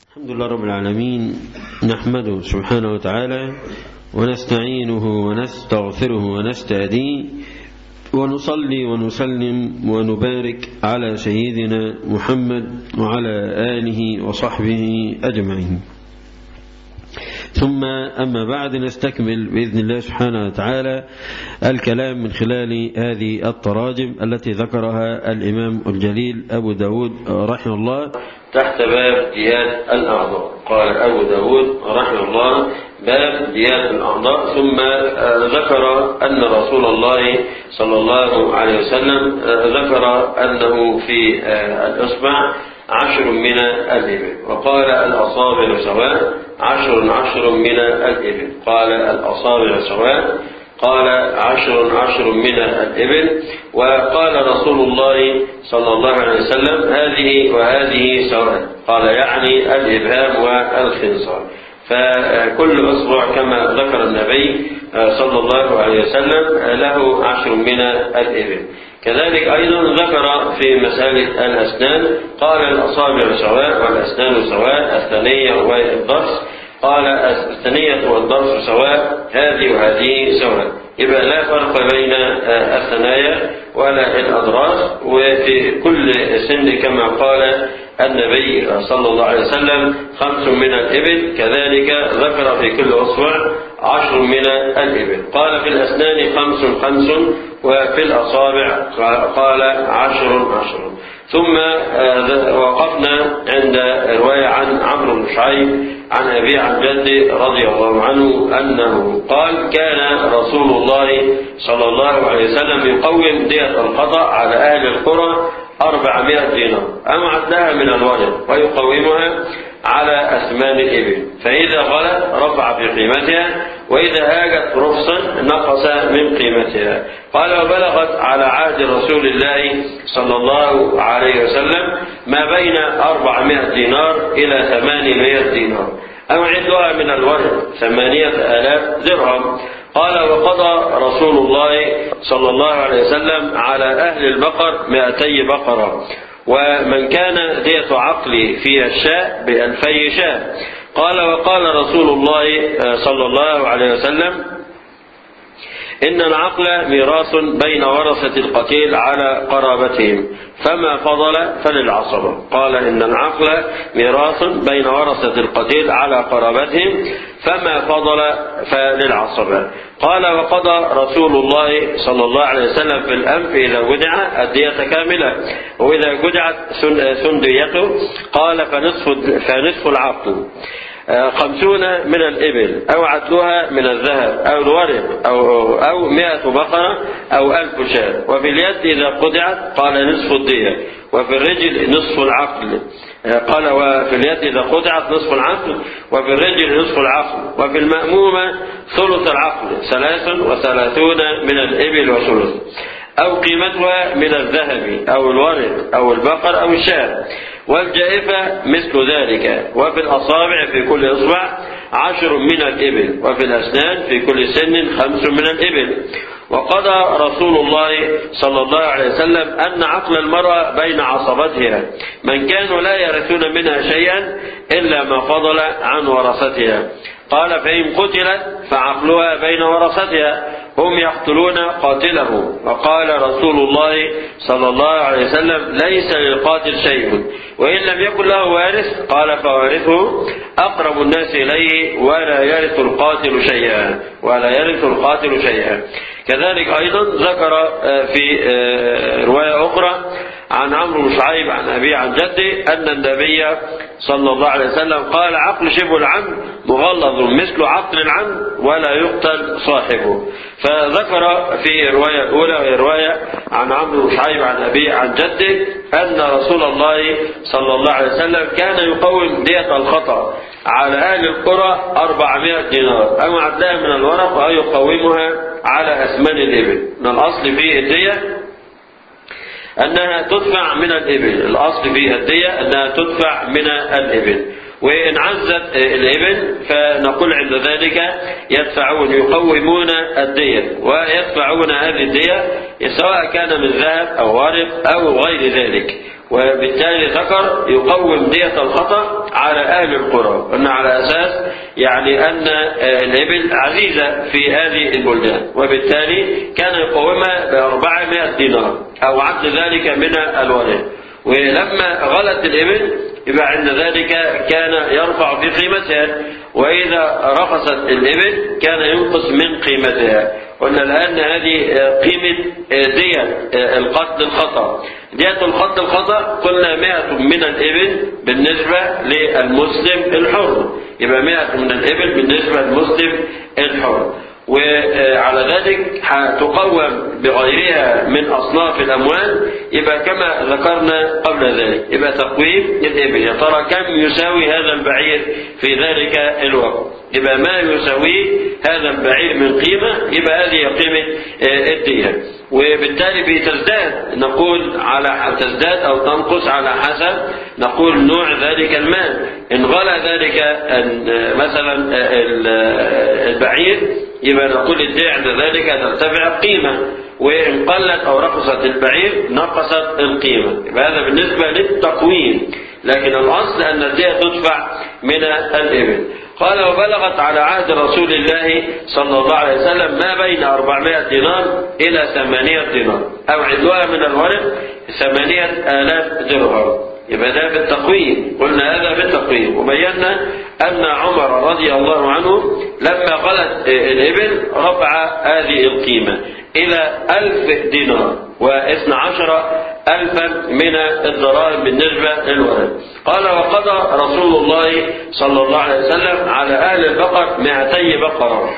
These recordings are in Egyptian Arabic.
الحمد لله رب العالمين نحمده سبحانه وتعالى ونستعينه ونستغفره ونستهديه ونصلي ونسلم ونبارك على سيدنا محمد وعلى آله وصحبه أجمعين ثم أما بعد نستكمل بإذن الله سبحانه وتعالى الكلام من خلال هذه التراجم التي ذكرها الإمام الجليل أبو داود رحمه الله تحت باب ديات الأعضاء قال أبو داود رحمه الله باب ديات الأعضاء ثم ذكر أن رسول الله صلى الله عليه وسلم ذكر أنه في الإصبع عشر من الإبل وقال الأصابع سواء عشر عشر من الإبل قال الأصابع سواء قال عشر عشر من الإبل وقال رسول الله صلى الله عليه وسلم هذه وهذه سواء قال يعني الإبهام والخنصر فكل أسبوع كما ذكر النبي صلى الله عليه وسلم له عشر من الإبل كذلك أيضا ذكر في مسألة الأسنان قال الأصابع سواء والأسنان سواء الثنية والضرس قال الثنية والضرس سواء هذه وهذه سواء يبقى لا فرق بين الثنايا ولا الأضراس وفي كل سن كما قال النبي صلى الله عليه وسلم خمس من الإبل كذلك ذكر في كل أصبع عشر من الإبل قال في الأسنان خمس خمس وفي الأصابع قال عشر عشر ثم وقفنا عند رواية عن عمرو بن شعيب عن أبي عن جده رضي الله عنه أنه قال كان رسول الله صلى الله عليه وسلم يقوم دية القضاء على أهل القرى أربعمائة دينار أم عدها من الورق ويقومها على أثمان الإبل فإذا غلت رفع في قيمتها وإذا هاجت رخصا نقص من قيمتها قال وبلغت على عهد رسول الله صلى الله عليه وسلم ما بين أربعمائة دينار إلى ثمانمائة دينار أو عدها من الورق ثمانية آلاف درهم قال وقضى رسول الله صلى الله عليه وسلم على أهل البقر مائتي بقرة ومن كان دية عقل فيها الشاء بألفي شاء قال وقال رسول الله صلى الله عليه وسلم إن العقل ميراث بين ورثة القتيل على قرابتهم فما فضل فللعصبة قال إن العقل ميراث بين ورثة القتيل على قرابتهم فما فضل فللعصبة قال وقضى رسول الله صلى الله عليه وسلم في الأنف إذا جدع الدية كاملة وإذا جدعت سنديته قال فنصف, فنصف العقل خمسون من الإبل أو عدلها من الذهب أو الورق أو, أو مئة بقرة أو ألف شاة وفي اليد إذا قدعت قال نصف الدية وفي الرجل نصف العقل قال وفي اليد إذا قطعت نصف العقل وفي الرجل نصف العقل وفي المأمومة ثلث العقل ثلاث وثلاثون من الإبل وثلث أو قيمتها من الذهب أو الورق أو البقر أو الشاة والجائفة مثل ذلك وفي الأصابع في كل إصبع عشر من الإبل وفي الأسنان في كل سن خمس من الإبل وقضى رسول الله صلى الله عليه وسلم أن عقل المرأة بين عصبتها من كانوا لا يرثون منها شيئا إلا ما فضل عن ورثتها قال فإن قتلت فعقلها بين ورثتها هم يقتلون قاتله وقال رسول الله صلى الله عليه وسلم ليس للقاتل شيء وإن لم يكن له وارث قال فوارثه أقرب الناس إليه ولا يرث القاتل شيئا ولا يرث القاتل شيئا كذلك أيضا ذكر في رواية أخرى عن عمرو بن شعيب عن أبي عن جده أن النبي صلى الله عليه وسلم قال عقل شبه العمد مغلظ مثل عقل العمد ولا يقتل صاحبه فذكر في الرواية الأولى وهي رواية عن عمرو بن شعيب عن أبي عن جده أن رسول الله صلى الله عليه وسلم كان يقوم دية الخطأ على أهل القرى 400 دينار أو عدلها من الورق أو يقومها على أثمان الإبل من الأصل في الدية أنها تدفع من الإبل الأصل في الدية أنها تدفع من الإبل وإن عزت الإبل فنقول عند ذلك يدفعون يقومون الدية ويدفعون هذه الدية سواء كان من ذهب أو ورق أو غير ذلك وبالتالي ذكر يقوم دية الخطأ على أهل القرى أن على أساس يعني أن الإبل عزيزة في هذه البلدان وبالتالي كان يقومها بأربعمائة دينار أو عد ذلك من الورق ولما غلت الإبل يبقى عند ذلك كان يرفع في قيمتها وإذا رخصت الإبل كان ينقص من قيمتها قلنا الآن هذه قيمة دية القتل الخطأ دية القتل الخطأ قلنا مئة من الإبل بالنسبة للمسلم الحر يبقى مئة من الإبل بالنسبة للمسلم الحر وعلى ذلك تقوم بغيرها من أصناف الأموال يبقى كما ذكرنا قبل ذلك يبقى تقويم الإبل يا ترى كم يساوي هذا البعير في ذلك الوقت يبقى ما يساويه هذا البعير من قيمة يبقى هذه قيمة الدية وبالتالي بتزداد نقول على تزداد أو تنقص على حسب نقول نوع ذلك المال إن غلى ذلك مثلا البعير يبقى نقول الدية عند ذلك ترتفع القيمة وإن قلت أو رقصت البعير نقصت القيمة يبقى هذا بالنسبة للتقويم لكن الأصل أن الدية تدفع من الإبل قال وبلغت على عهد رسول الله صلى الله عليه وسلم ما بين 400 دينار إلى 800 دينار أو عدوها من الورق 8000 درهم يبقى ده بالتقويم قلنا هذا بالتقويم وبينا أن عمر رضي الله عنه لما غلت الإبل رفع هذه القيمة إلى ألف دينار واثنى عشر ألفا من الدراهم بالنسبة للورد قال وقضى رسول الله صلى الله عليه وسلم على أهل البقر مئتي بقرة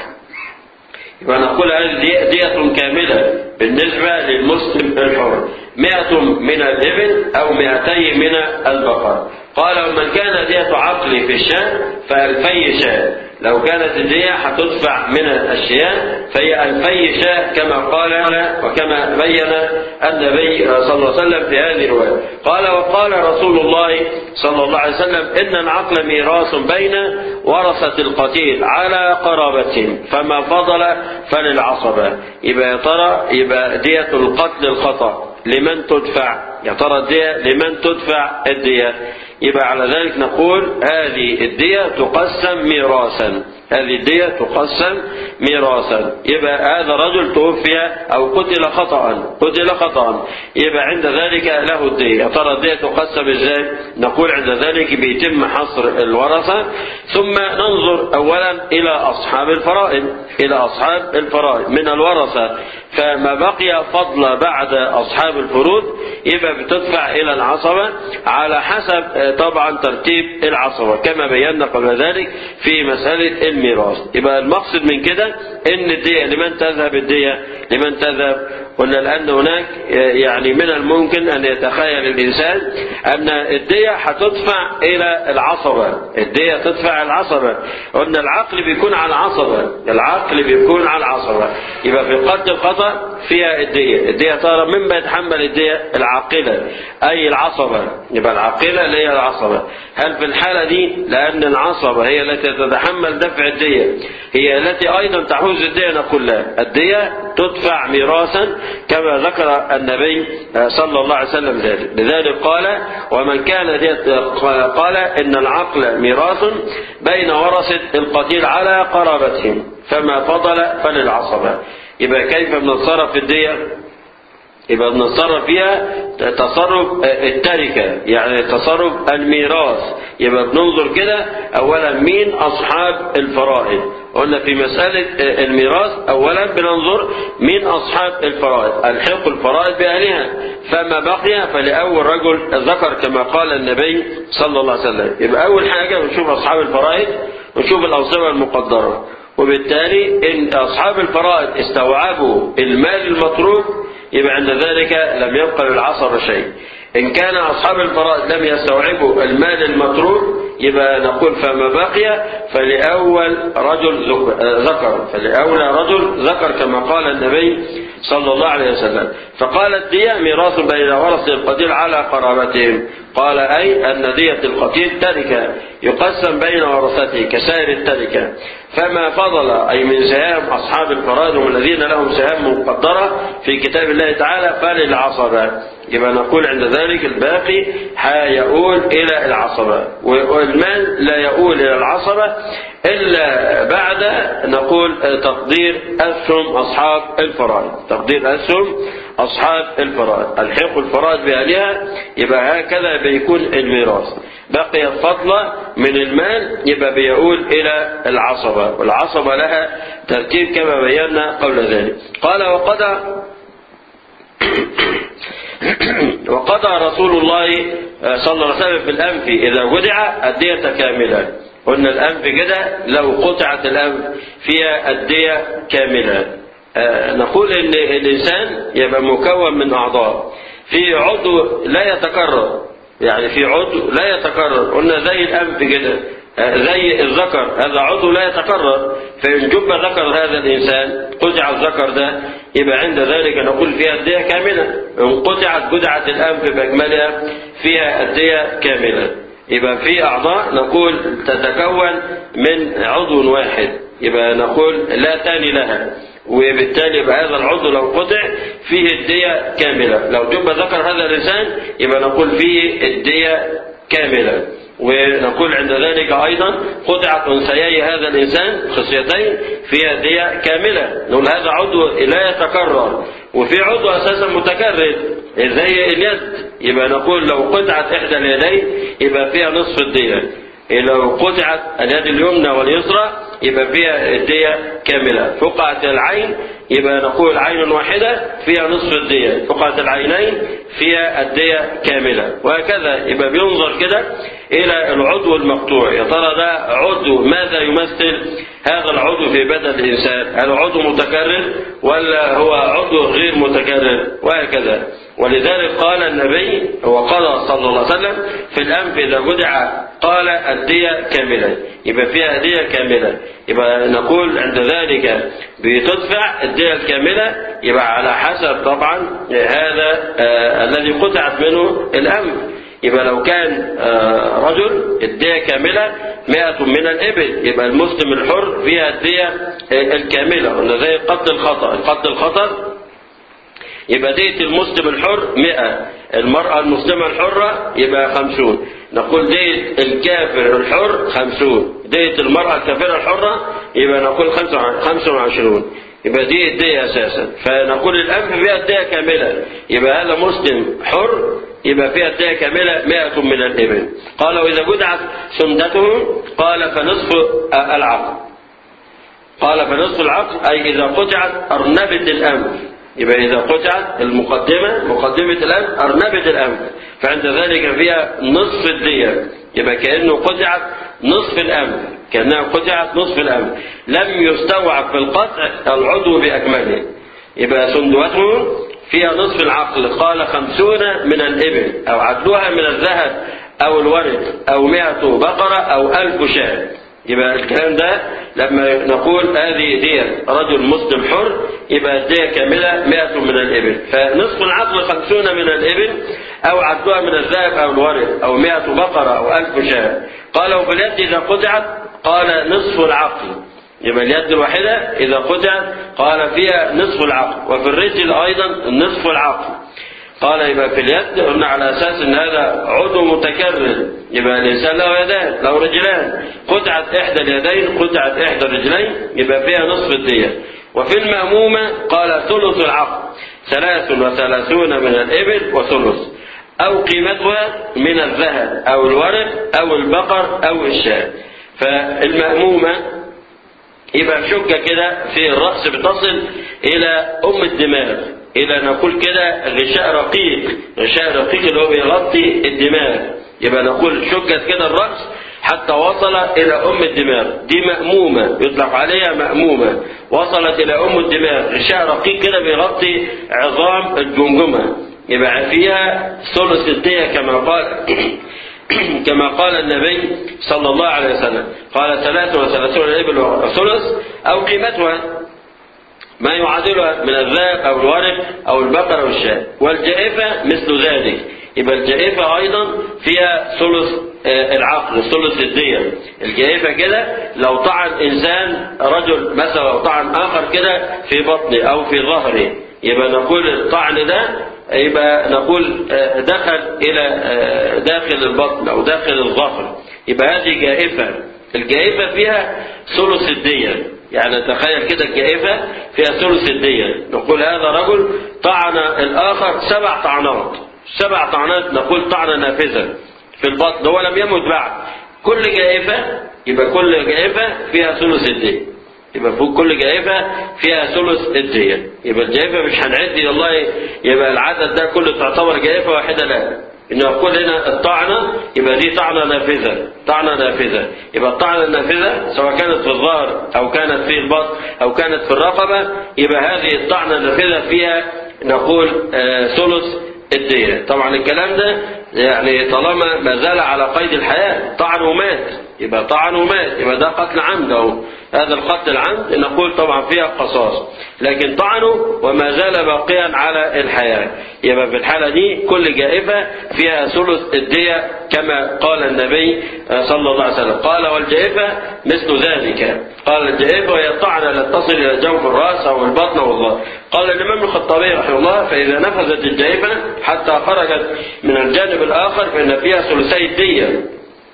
يبقى نقول هذه دية كاملة بالنسبة للمسلم الحر مئة من الإبل أو مئتي من البقر قال ومن كان دية عقل في الشاة فألفي شاة لو كانت الدية هتدفع من الشياه فهي ألفي شاة كما قال وكما بين النبي صلى الله عليه وسلم في هذه الرواية قال وقال رسول الله صلى الله عليه وسلم إن العقل ميراث بين ورثة القتيل على قرابتهم فما فضل فللعصبة يبقى يا ترى يبقى دية القتل الخطأ لمن تدفع يا ترى الدية لمن تدفع الدية يبقى على ذلك نقول هذه الدية تقسم ميراثا هذه الدية تقسم ميراثا يبقى هذا رجل توفي أو قتل خطأ قتل خطأ يبقى عند ذلك له الدية يا ترى الدية تقسم ازاي نقول عند ذلك بيتم حصر الورثة ثم ننظر أولا إلى أصحاب الفرائض إلى أصحاب الفرائض من الورثة فما بقي فضل بعد أصحاب الفروض يبقى بتدفع إلى العصبة على حسب طبعا ترتيب العصبة كما بينا قبل ذلك في مسألة الميراث يبقى المقصد من كده ان الدية لمن تذهب الدية لمن تذهب قلنا لأن هناك يعني من الممكن أن يتخيل الإنسان أن الدية هتدفع إلى العصبة الدية تدفع العصبة قلنا العقل بيكون على العصبة العقل بيكون على العصبة يبقى في قتل الخطأ فيها الدية الدية ترى من بيتحمل الدية العاقلة أي العصبة يبقى العاقلة اللي هي العصبة هل في الحالة دي لأن العصبة هي التي تتحمل دفع الدية هي التي أيضا تحوز الدية نقول لا الدية تدفع ميراثا كما ذكر النبي صلى الله عليه وسلم ذلك لذلك قال ومن كان قال إن العقل ميراث بين ورثة القتيل على قرابتهم فما فضل فللعصبة يبقى كيف بنتصرف في الدية يبقى بنتصرف فيها تصرف التركة يعني تصرف الميراث يبقى بننظر كده أولا مين أصحاب الفرائض قلنا في مسألة الميراث أولا بننظر مين أصحاب الفرائض الحق الفرائض بأهلها فما بقي فلأول رجل ذكر كما قال النبي صلى الله عليه وسلم يبقى أول حاجة بنشوف أصحاب الفرائض ونشوف الأوصبة المقدرة وبالتالي إن أصحاب الفرائض استوعبوا المال المطلوب يبقى عند ذلك لم يبقى للعصر شيء إن كان أصحاب الفرائض لم يستوعبوا المال المطلوب يبقى نقول فما بقي فلأول رجل ذكر فلأولى رجل ذكر كما قال النبي صلى الله عليه وسلم فقال الدية ميراث بين ورثة القتيل على قرابتهم قال أي أن دية القتيل تركة يقسم بين ورثته كسائر التركة فما فضل أي من سهام أصحاب الفرائض والذين لهم سهام مقدرة في كتاب الله تعالى فللعصبة يبقى نقول عند ذلك الباقي هيؤول إلى العصبة والمال لا يؤول إلى العصبة إلا بعد نقول تقدير أسهم أصحاب الفرائض تقدير أسهم أصحاب الفرائض الحق الفرائض بأهلها يبقى هكذا بيكون الميراث بقي الفضل من المال يبقى بيؤول إلى العصبة والعصبة لها ترتيب كما بينا قبل ذلك قال وقضى وقضى رسول الله صلى الله عليه وسلم في الأنف إذا ودع الدية كاملة قلنا الأنف كده لو قطعت الأنف فيها الدية كاملة آه نقول إن الإنسان يبقى مكون من أعضاء في عضو لا يتكرر يعني في عضو لا يتكرر قلنا زي الأنف كده زي الذكر هذا عضو لا يتكرر فإن جب ذكر هذا الإنسان قطع الذكر ده يبقى عند ذلك نقول فيها الدية كاملة إن قطعت جدعة الأنف بأكملها فيها الدية كاملة يبقى في أعضاء نقول تتكون من عضو واحد يبقى نقول لا تاني لها وبالتالي يبقى هذا العضو لو قطع فيه الدية كاملة لو جب ذكر هذا الإنسان يبقى نقول فيه الدية كاملة ونقول عند ذلك أيضا قطعت أنثيي هذا الإنسان خصيتين فيها دية كاملة نقول هذا عضو لا يتكرر وفي عضو أساسا متكرر زي اليد يبقى نقول لو قطعت إحدى اليدين يبقى فيها نصف الدية لو قطعت اليد اليمنى واليسرى يبقى فيها الدية كاملة فقعت العين يبقى نقول عين واحدة فيها نصف الدية فقعت العينين فيها الدية كاملة وهكذا يبقى بينظر كده إلى العضو المقطوع يا ترى ده عضو ماذا يمثل هذا العضو في بدن الإنسان هل عضو متكرر ولا هو عضو غير متكرر وهكذا ولذلك قال النبي وقال صلى الله عليه وسلم في الأنف إذا جدع قال الدية كاملة يبقى فيها دية كاملة يبقى نقول عند ذلك بتدفع الدية الكاملة يبقى على حسب طبعا هذا آه الذي قطعت منه الأنف يبقى لو كان آه رجل الدية كاملة مئة من الإبل يبقى المسلم الحر فيها الدية الكاملة قلنا زي قتل الخطأ القتل الخطأ يبقى دية المسلم الحر مئة المرأة المسلمة الحرة يبقى خمسون نقول دية الكافر الحر خمسون دية المرأة الكافرة الحرة يبقى نقول خمسة وعشرون يبقى دي الدية أساسا فنقول الأنف فيها الدية كاملة يبقى هذا مسلم حر يبقى فيها الدية كاملة مئة من الإبل قال وإذا جدعت سندته قال فنصف العقل قال فنصف العقل أي إذا قطعت أرنبة الأنف يبقى إذا قطعت المقدمة مقدمة الأنف أرنبة الأنف فعند ذلك فيها نصف الدية يبقى كأنه قطعت نصف الأنف كأنها قطعت نصف الأنف لم يستوعب في القطع العضو بأكمله يبقى سندوته فيها نصف العقل قال خمسون من الإبل أو عدلها من الذهب أو الورد أو مئة بقرة أو ألف شاة يبقى الكلام ده لما نقول هذه دية رجل مسلم حر يبقى الدية كاملة مئة من الإبل فنصف العقل خمسون من الإبل أو عدلها من الذهب أو الورد أو مئة بقرة أو ألف شاة قال وفي اليد إذا قطعت قال نصف العقل يبقى اليد الواحدة إذا قطعت قال فيها نصف العقل وفي الرجل أيضا نصف العقل قال يبقى في اليد قلنا على أساس أن هذا عضو متكرر يبقى الإنسان له يدان له رجلان قطعت إحدى اليدين قطعت إحدى الرجلين يبقى فيها نصف الدية وفي المأمومة قال ثلث العقل ثلاث وثلاثون من الإبل وثلث أو قيمتها من الذهب أو الورق أو البقر أو الشاة فالمأمومة يبقى شقة كده في الرأس بتصل إلى أم الدماغ إلى نقول كده غشاء رقيق غشاء رقيق اللي هو بيغطي الدماغ يبقى نقول شقة كده الرأس حتى وصل إلى أم الدماغ دي مأمومة يطلق عليها مأمومة وصلت إلى أم الدماغ غشاء رقيق كده بيغطي عظام الجمجمة يبقى فيها ثلث الدية كما قال كما قال النبي صلى الله عليه وسلم قال ثلاث وثلاثون الإبل وثلث أو قيمتها ما يعادلها من الذهب أو الورق أو البقر أو الشاة والجائفة مثل ذلك يبقى الجائفة أيضا فيها ثلث العقل ثلث الدية الجائفة كده لو طعن إنسان رجل مثلا لو طعن آخر كده في بطنه أو في ظهره يبقى نقول الطعن ده يبقى نقول دخل إلى داخل البطن أو داخل الظهر يبقى هذه جائفة الجائفة فيها ثلث الدية يعني تخيل كده الجائفة فيها ثلث الدية نقول هذا رجل طعن الآخر سبع طعنات سبع طعنات نقول طعنة نافذة في البطن هو لم يمت بعد كل جائفة يبقى كل جائفة فيها ثلث الدية يبقى فوق كل جائفة فيها ثلث الدية يبقى الجائفة مش هنعد والله يبقى العدد ده كله تعتبر جائفة واحدة لا إنه يقول هنا الطعنة يبقى دي طعنة نافذة طعنة نافذة يبقى الطعنة النافذة سواء كانت في الظهر أو كانت في البطن أو كانت في الرقبة يبقى هذه الطعنة النافذة فيها نقول آه ثلث الدية طبعا الكلام ده يعني طالما ما زال على قيد الحياة طعن ومات يبقى طعن ومات يبقى ده قتل عمد أهو هذا القتل العمد نقول طبعا فيها قصاص لكن طعنه وما زال باقيا على الحياة يبقى في الحالة دي كل جائفة فيها ثلث الدية كما قال النبي صلى الله عليه وسلم قال والجائفة مثل ذلك قال الجائفة وهي طعنة لا تصل إلى جوف الرأس أو البطن والله قال الإمام الخطابي رحمه الله فإذا نفذت الجائفة حتى خرجت من الجانب الآخر فإن فيها ثلثي الدية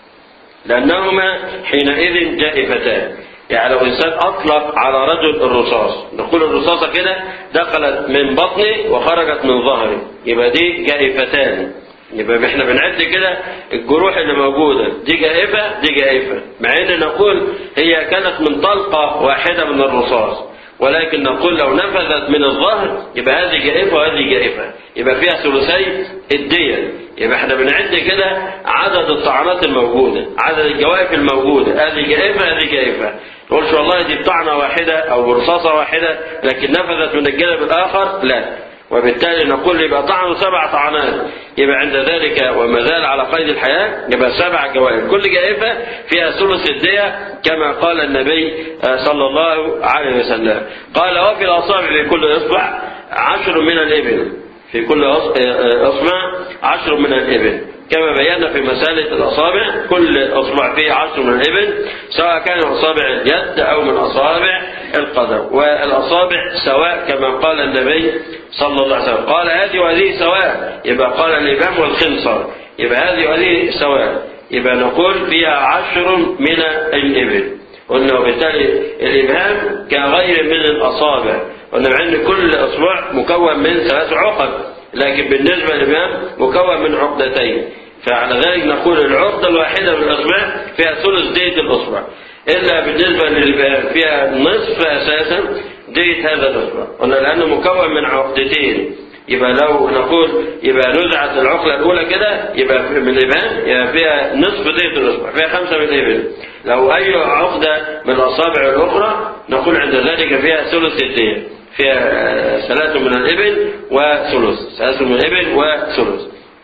لأنهما حينئذ جائفتان يعني لو إنسان أطلق على رجل الرصاص نقول الرصاصة كده دخلت من بطني وخرجت من ظهري يبقى دي جائفتان يبقى احنا بنعد كده الجروح اللي موجودة دي جائفة دي جائفة مع ان نقول هي كانت من طلقة واحدة من الرصاص ولكن نقول لو نفذت من الظهر يبقى هذه جائفة وهذه جائفة يبقى فيها ثلثي الدية يبقى احنا بنعد كده عدد الطعنات الموجودة عدد الجوائف الموجودة هذه جائفة هذه جائفة نقولش والله دي بطعنة واحدة أو برصاصة واحدة لكن نفذت من الجانب الآخر لا وبالتالي نقول يبقى طعنه سبع طعنات يبقى عند ذلك وما زال على قيد الحياة يبقى سبع جوائف كل جائفة فيها ثلث الدية كما قال النبي صلى الله عليه وسلم قال وفي الأصابع في كل إصبع عشر من الإبل في كل أصبع عشر من الإبل كما بينا في مسألة الأصابع كل أصبع فيه عشر من الإبل سواء كان أصابع اليد أو من أصابع القدم والأصابع سواء كما قال النبي صلى الله عليه وسلم قال هذه وهذه سواء يبقى قال الإمام والخنصر يبقى هذه وهذه سواء يبقى نقول فيها عشر من الإبل قلنا وبالتالي الإبهام كغير من الأصابع قلنا مع أن كل أصبع مكون من ثلاث عقد لكن بالنسبة للإمام مكون من عقدتين فعلى ذلك نقول العقدة الواحدة من الأصبع فيها ثلث دية الأصبع إلا بالنسبة للإبهام فيها نصف أساسا دية هذا الأصبع قلنا لأنه مكون من عقدتين يبقى لو نقول يبقى نزعت العقلة الأولى كده يبقى من الإبهام يبقى فيها نصف دية الأصبع فيها خمسة من الإبل لو أي عقدة من الأصابع الأخرى نقول عند ذلك فيها ثلث الدية فيها ثلاث من الإبل وثلث ثلاث من الإبل وثلث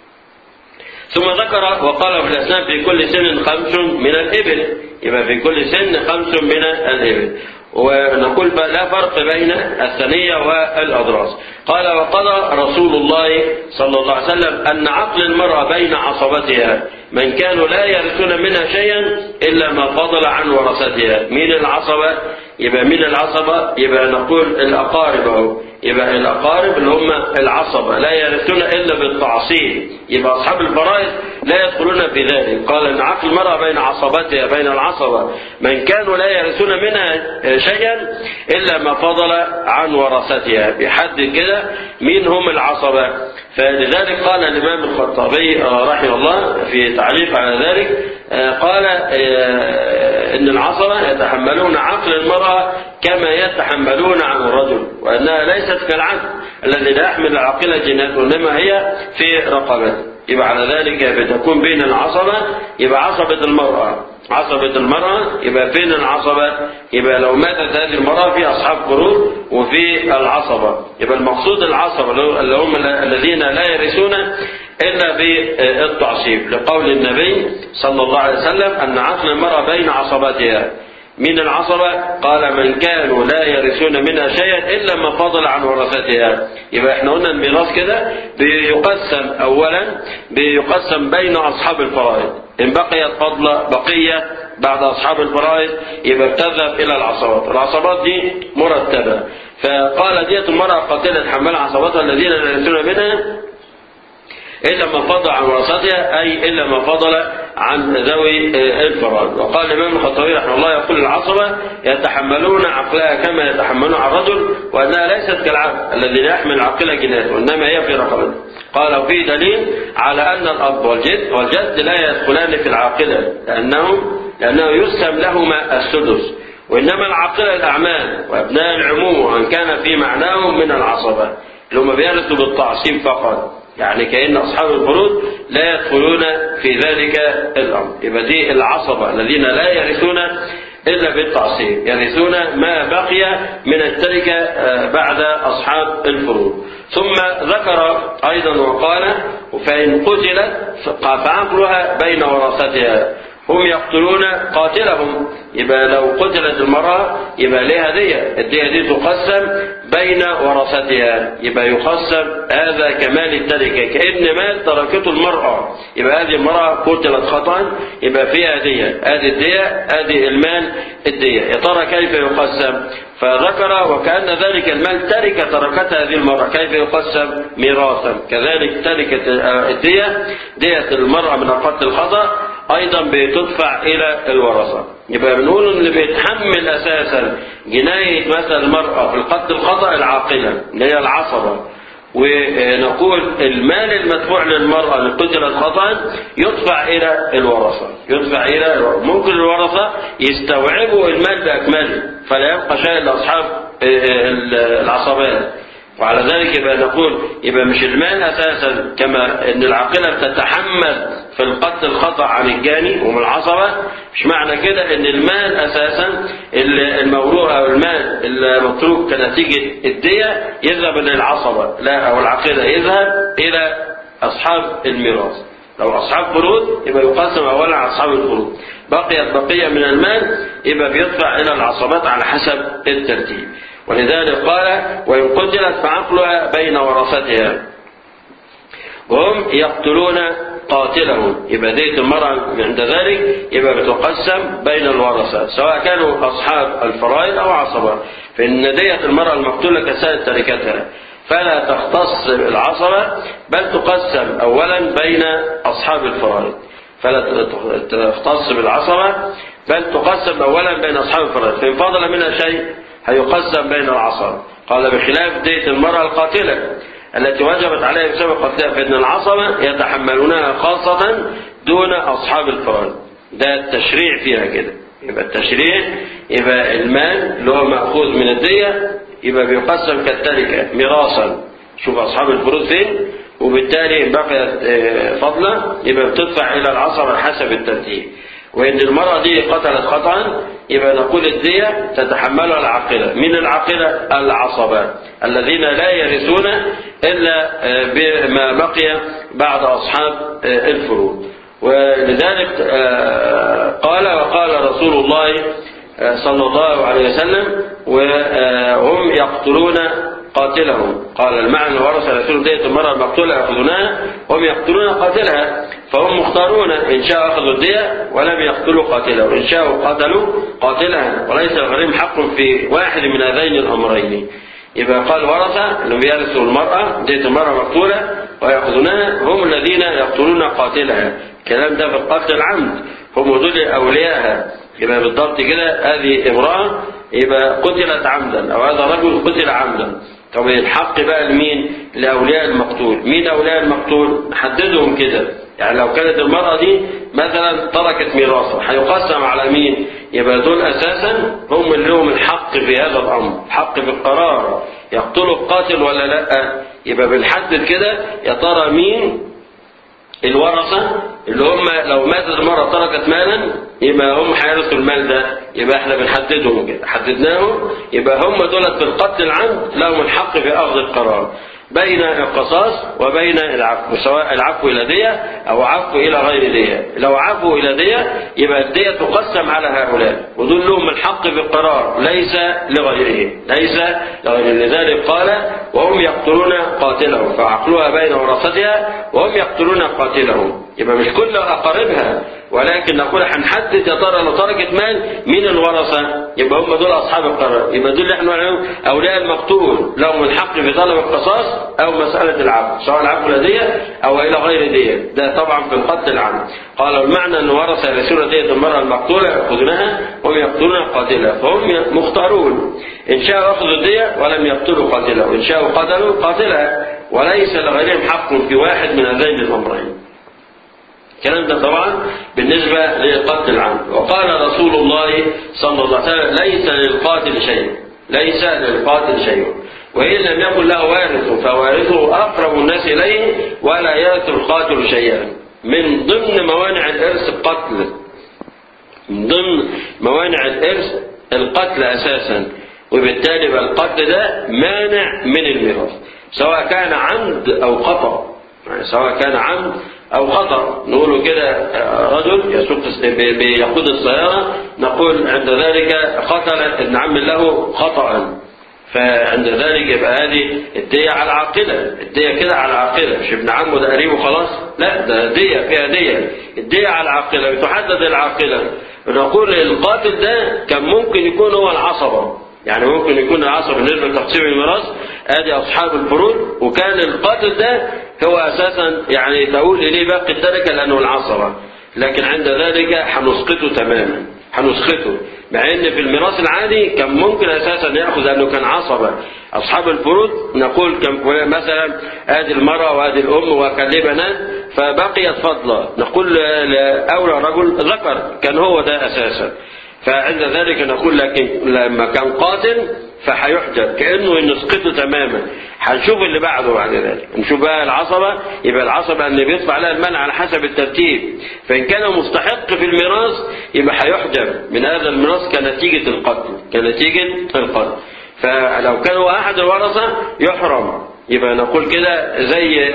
ثم ذكر وقال في الأسنان في كل سن خمس من الإبل يبقى في كل سن خمس من الإبل ونقول لا فرق بين الثنية والأضراس قال وقضى رسول الله صلى الله عليه وسلم أن عقل المرأة بين عصبتها من كانوا لا يرثون منها شيئا إلا ما فضل عن ورثتها من العصبة يبقى من العصبة يبقى نقول الأقارب أهو يبقى الأقارب اللي هم العصبة لا يرثون إلا بالتعصيب يبقى أصحاب الفرائض لا يدخلون في ذلك قال أن عقل المرأة بين عصبتها بين العصبة من كانوا لا يرثون منها شيئا إلا ما فضل عن ورثتها بحد كده مين هم العصبة فلذلك قال الإمام الخطابي رحمه الله في تعليق على ذلك قال إن العصبة يتحملون عقل المرأة كما يتحملون عن الرجل وأنها ليست كالعبد الذي لا يحمل العاقلة جناته إنما هي في رقبته يبقى على ذلك بتكون بين العصبة يبقى عصبة المرأة عصبة المرأة يبقى فين العصبة يبقى لو ماتت هذه المرأة في أصحاب قرود وفي العصبة يبقى المقصود العصبة اللي هم الذين لا يرثون إلا بالتعصيب لقول النبي صلى الله عليه وسلم أن عقل المرأة بين عصباتها من العصبة قال من كانوا لا يرثون منها شيئا إلا ما فضل عن ورثتها يبقى احنا قلنا الميراث كده بيقسم أولا بيقسم بين أصحاب الفرائض إن بقيت فضلة بقية بعد أصحاب الفرائض يبقى بتذهب إلى العصبات العصبات دي مرتبة فقال دية المرأة قاتلة حمال عصبتها الذين لا يرثون منها إلا ما فضل عن ورثتها أي إلا ما فضل عن ذوي الفرائض وقال الإمام الخطابي رحمه الله يقول العصبة يتحملون عقلها كما يتحملون على الرجل وأنها ليست كالعبد الذي لا يحمل عقل جناته وإنما هي في رقبته قال وفيه دليل على أن الأب والجد والجد لا يدخلان في العاقلة لأنه لأنه يسهم لهما السدس وإنما العاقلة الأعمال وأبناء العموم وأن كان في معناهم من العصبة اللي هم بيرثوا بالتعصيب فقط يعني كأن أصحاب الفروض لا يدخلون في ذلك الأمر يبقى دي العصبة الذين لا يرثون إلا بالتعصيب يرثون ما بقي من التركة بعد أصحاب الفروض ثم ذكر أيضا وقال فإن قتلت فعقلها بين ورثتها هم يقتلون قاتلهم يبقى لو قتلت المرأة يبقى لها دية الدية دي تقسم بين ورثتها يبقى يقسم هذا كمال التركة كأن مال تركته المرأة يبقى هذه المرأة قتلت خطأ يبقى فيها دية هذه الدية هذه المال الدية يا ترى كيف يقسم فذكر وكأن ذلك المال تركة تركتها هذه المرأة كيف يقسم ميراثا كذلك تركة الدية دية المرأة من القتل الخطأ أيضا بتدفع إلى الورثة يبقى بنقول إن اللي بيتحمل أساسا جناية مثلا المرأة في القتل الخطأ العاقلة اللي هي العصبة ونقول المال المدفوع للمرأة اللي قتلت خطأ يدفع إلى الورثة يدفع إلى الورثة ممكن الورثة يستوعبوا المال بأكمله فلا يبقى شيء لأصحاب العصبات وعلى ذلك يبقى نقول يبقى مش المال أساسا كما أن العاقلة بتتحمل في القتل الخطأ عن الجاني ومن العصبة مش معنى كده أن المال أساسا الموروث أو المال المتروك كنتيجة الدية يذهب للعصبة لا أو العاقلة يذهب إلى أصحاب الميراث لو أصحاب فروض يبقى يقسم أولا على أصحاب الفروض بقيت بقية من المال يبقى بيدفع إلى العصبات على حسب الترتيب ولذلك قال وإن قتلت فعقلها بين ورثتها وهم يقتلون قاتلهم يبقى دية المرأة عند ذلك يبقى بتقسم بين الورثة سواء كانوا أصحاب الفرائض أو عصبة فإن دية المرأة المقتولة كسائر تركتها فلا تختص العصبة بل تقسم أولا بين أصحاب الفرائض فلا تختص بالعصبة بل تقسم أولا بين أصحاب الفرائض فإن فضل منها شيء هيقسم بين العصبة قال بخلاف دية المرأة القاتلة التي وجبت عليها بسبب قتلها فإن العصبة يتحملونها خاصة دون أصحاب الفرائض ده التشريع فيها كده يبقى التشريع يبقى المال اللي هو مأخوذ من الدية يبقى بيقسم كالتركة ميراثا شوف أصحاب الفروض فين وبالتالي بقيت فضلة يبقى بتدفع إلى العصبة حسب الترتيب وإن المرأة دي قتلت خطأ يبقى نقول الدية تتحملها العاقلة من العاقلة العصبات الذين لا يرثون إلا بما بقي بعد أصحاب الفروض ولذلك قال وقال رسول الله صلى الله عليه وسلم وهم يقتلون قاتلهم قال المعنى ورث رسول دية المرأة المقتولة يأخذونها وهم يقتلون قاتلها فهم مختارون إن شاء أخذوا الدية ولم يقتلوا قاتله وإن شاءوا قتلوا قاتلها وليس الغريم حق في واحد من هذين الأمرين يبقى قال ورثة اللي بيرثوا المرأة دية المرأة مقتولة ويأخذونها هم الذين يقتلون قاتلها الكلام ده في القتل العمد هم دول أولياءها يبقى بالضبط كده هذه امرأة يبقى قتلت عمدا أو هذا رجل قتل عمدا طب الحق بقى لمين لأولياء المقتول مين أولياء المقتول نحددهم كده يعني لو كانت المرأة دي مثلا تركت ميراثها هيقسم على مين يبقى دول أساسا هم اللي لهم الحق في هذا الأمر حق في القرار يقتلوا القاتل ولا لا يبقى بنحدد كده يا ترى مين الورثة اللي هم لو ماتت المرأة تركت مالا يبقى هم هيرثوا المال ده يبقى احنا بنحددهم كده حددناهم يبقى هم دولت في القتل العمد لهم الحق في أخذ القرار بين القصاص وبين العفو سواء العفو إلى دية أو عفو إلى غير دية لو عفو إلى دية يبقى الدية تقسم على هؤلاء ودول لهم الحق في القرار ليس لغيرهم ليس لغيرهم لذلك قال وهم يقتلون قاتلهم فعقلها بين ورثتها وهم يقتلون قاتلهم يبقى مش كل أقاربها ولكن نقول هنحدد يا ترى لو تركت مال مين الورثة يبقى هم دول أصحاب القرار يبقى دول اللي احنا نعلمهم أولياء المقتول لهم الحق في طلب القصاص أو مسألة العفو سواء العفو لدية أو إلى غير دية ده طبعا في القتل العام قال المعنى أن ورثة يرثون دية المرأة المقتولة يأخذونها وهم يقتلون قاتلها فهم مختارون إن شاءوا أخذوا الدية ولم يقتلوا قاتلها وإن شاءوا قتلوا قاتلها وليس لغيرهم حق في واحد من هذين الأمرين الكلام ده طبعا بالنسبة للقتل العام وقال رسول الله صلى الله عليه وسلم ليس للقاتل شيء ليس للقاتل شيء وإن لم يكن له وارث فوارثه أقرب الناس إليه ولا يرث القاتل شيئا من ضمن موانع الإرث القتل من ضمن موانع الإرث القتل أساسا وبالتالي بقى القتل ده مانع من الميراث سواء كان عمد أو خطأ يعني سواء كان عمد أو خطأ نقول كده رجل يسوق بيقود السيارة نقول عند ذلك قتل ابن عم له خطأ فعند ذلك يبقى هذه الدية على عاقلة الدية كده على عاقلة مش ابن عمه ده قريبه خلاص لا ده دية فيها دية الدية على عاقلة بتحدد العاقلة نقول القاتل ده كان ممكن يكون هو العصبة يعني ممكن يكون العصبة بالنسبة لتقسيم الميراث ادي اصحاب الفروض وكان القاتل ده هو اساسا يعني تقول اليه باقي التركه لانه العصبه لكن عند ذلك هنسقطه تماما هنسقطه مع ان في الميراث العادي كان ممكن اساسا ياخذ لانه كان عصبه اصحاب الفروض نقول كان مثلا ادي المراه وادي الام وكان ليه بنات فبقيت فضله نقول اولى رجل ذكر كان هو ده اساسا فعند ذلك نقول لكن لما كان قاتل فهيحجب كانه نسقطه تماما هنشوف اللي بعده بعد ذلك نشوف بقى العصبه يبقى العصبه اللي بيطلع عليها المال على حسب الترتيب فان كان مستحق في الميراث يبقى هيحجب من هذا الميراث كنتيجه القتل كنتيجه القتل فلو كان هو احد الورثه يحرم يبقى نقول كده زي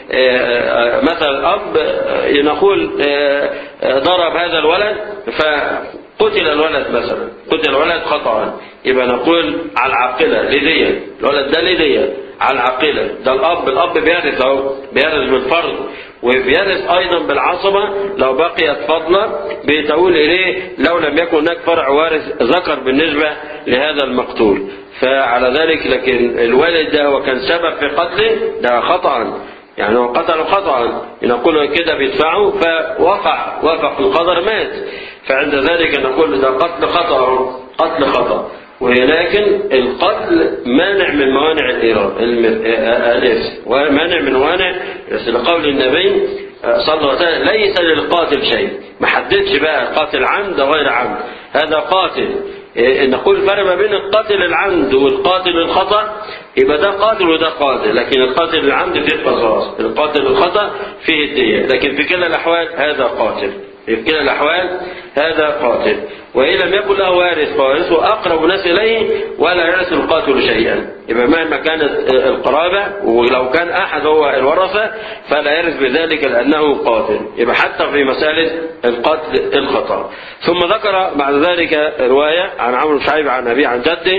مثل الاب نقول ضرب هذا الولد ف قتل الولد مثلا قتل الولد خطأ يبقى نقول على العاقلة لدية الولد ده لدية على العاقلة ده الأب الأب بيرث أهو بيرث بالفرض وبيرث أيضا بالعصبة لو بقيت فضلة بتقول إليه لو لم يكن هناك فرع وارث ذكر بالنسبة لهذا المقتول فعلى ذلك لكن الوالد ده هو كان سبب في قتله ده خطأ يعني هو قتل خطأ نقول كده بيدفعه فوقع وافق القدر مات فعند ذلك نقول ده قتل خطأ قتل خطأ ولكن القتل مانع من موانع الإرث ومانع من موانع لقول النبي صلى الله عليه وسلم ليس للقاتل شيء ما حددش بقى قاتل عمد غير عمد هذا قاتل نقول فرق ما بين القاتل العمد والقاتل الخطأ يبقى ده قاتل وده قاتل لكن القاتل العمد فيه القصاص القاتل الخطأ فيه الدية لكن في كلا الأحوال هذا قاتل في كلا الأحوال هذا قاتل وإن لم يكن له وارث فوارثه أقرب الناس إليه ولا يرث القاتل شيئا يبقى مهما كانت القرابة ولو كان أحد هو الورثة فلا يرث بذلك لأنه قاتل يبقى حتى في مسألة القتل الخطأ ثم ذكر بعد ذلك رواية عن عمرو بن شعيب عن أبيه عن جده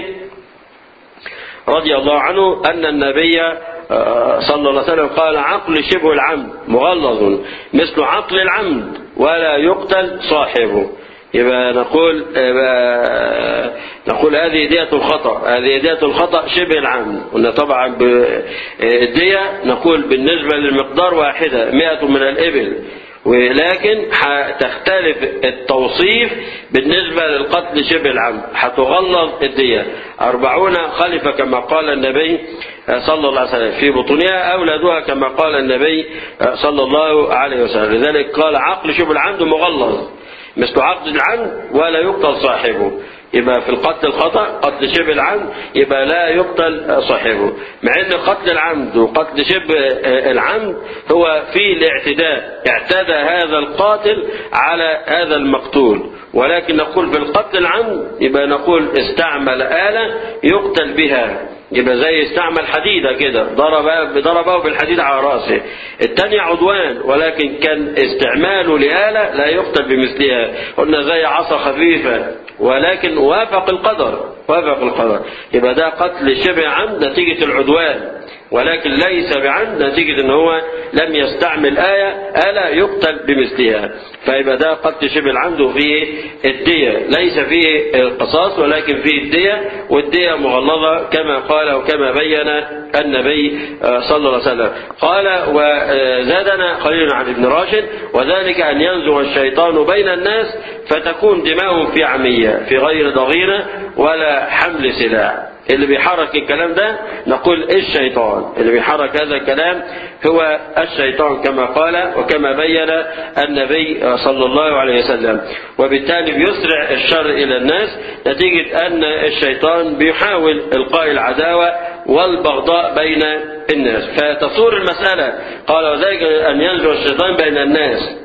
رضي الله عنه أن النبي صلى الله عليه وسلم قال عقل شبه العمد مغلظ مثل عقل العمد ولا يقتل صاحبه يبقى نقول يبقى نقول هذه دية الخطأ هذه دية الخطأ شبه العمد قلنا طبعا الدية نقول بالنسبة للمقدار واحدة مئة من الإبل ولكن تختلف التوصيف بالنسبة للقتل شبه العمد هتغلظ الدية أربعون خلفة كما قال النبي صلى الله عليه وسلم في بطونها أولادها كما قال النبي صلى الله عليه وسلم لذلك قال عقل شبه العمد مغلظ مثل عقد العمد ولا يقتل صاحبه يبقى في القتل الخطأ قتل شبه العمد يبقى لا يقتل صاحبه مع ان قتل العمد وقتل شبه العمد هو في الاعتداء اعتدى هذا القاتل على هذا المقتول ولكن نقول في القتل العمد يبقى نقول استعمل آلة يقتل بها يبقى زي استعمل حديدة كده ضرب ضربه بالحديد على رأسه الثاني عدوان ولكن كان استعماله لآلة لا يقتل بمثلها قلنا زي عصا خفيفة ولكن وافق القدر وافق القدر يبقى ده قتل شبه عمد نتيجة العدوان ولكن ليس بعمد نتيجة ان هو لم يستعمل آية ألا يقتل بمثلها فيبقى ده قتل شبه العمد وفيه الدية ليس فيه القصاص ولكن فيه الدية والدية مغلظة كما قال وكما بين النبي صلى الله عليه وسلم قال وزادنا قليل عن ابن راشد وذلك أن ينزغ الشيطان بين الناس فتكون دماؤهم في عمية في غير ضغينة ولا حمل سلاح اللي بيحرك الكلام ده نقول الشيطان اللي بيحرك هذا الكلام هو الشيطان كما قال وكما بين النبي صلى الله عليه وسلم وبالتالي بيسرع الشر إلى الناس نتيجة أن الشيطان بيحاول إلقاء العداوة والبغضاء بين الناس فتصور المسألة قال وذلك أن ينزل الشيطان بين الناس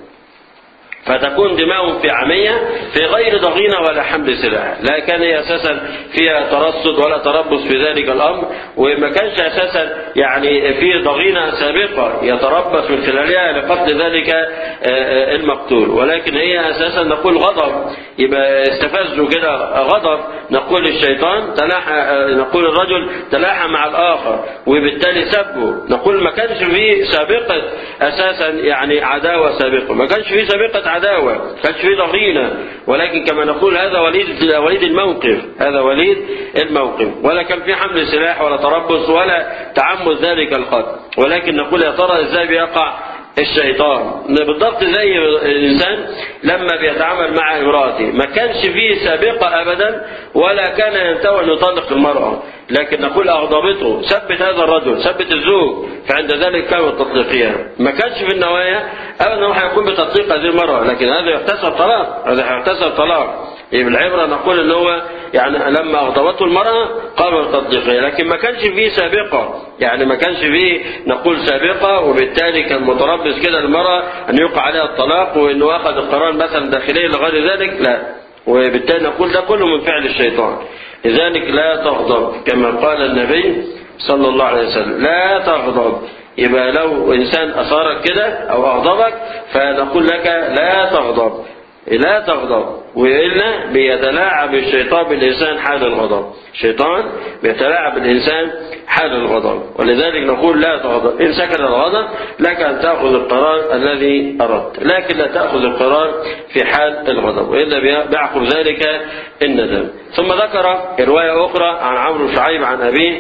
فتكون دماؤهم في عمية في غير ضغينة ولا حمل سلاح لا كان هي أساسا فيها ترصد ولا تربص في ذلك الأمر وما كانش أساسا يعني في ضغينة سابقة يتربص من خلالها لقتل ذلك المقتول ولكن هي أساسا نقول غضب يبقى استفزوا كده غضب نقول الشيطان تلاحى نقول الرجل تلاحى مع الآخر وبالتالي سبه نقول ما كانش فيه سابقة أساسا يعني عداوة سابقة ما كانش فيه سابقة عداوة كانش فيه ضغينة ولكن كما نقول هذا وليد وليد الموقف هذا وليد الموقف ولا كان في حمل سلاح ولا تربص ولا تعمد ذلك القتل ولكن نقول يا ترى ازاي بيقع الشيطان بالضبط زي الإنسان لما بيتعامل مع امرأته ما كانش فيه سابقة أبدا ولا كان ينتوي أن يطلق المرأة لكن نقول أغضبته ثبت هذا الرجل ثبت الزوج فعند ذلك كان تطليقها ما كانش في النوايا أبدا أنه هيكون بتطليق هذه المرأة لكن هذا يحتسب طلاق هذا هيحتسب طلاق يبقى العبرة نقول ان هو يعني لما اغضبته المرأة قام بتطليقها لكن ما كانش فيه سابقة يعني ما كانش فيه نقول سابقة وبالتالي كان متربص كده المرأة ان يوقع عليها الطلاق وانه اخذ القرار مثلا داخليا لغير ذلك لا وبالتالي نقول ده كله من فعل الشيطان لذلك لا تغضب كما قال النبي صلى الله عليه وسلم لا تغضب يبقى لو انسان اثارك كده او اغضبك فنقول لك لا تغضب لا تغضب وإلا بيتلاعب الشيطان بالإنسان حال الغضب الشيطان بيتلاعب بالإنسان حال الغضب ولذلك نقول لا تغضب إن سكن الغضب لك أن تأخذ القرار الذي أردت لكن لا تأخذ القرار في حال الغضب وإلا بيعقب ذلك الندم ثم ذكر رواية أخرى عن عمرو شعيب عن أبيه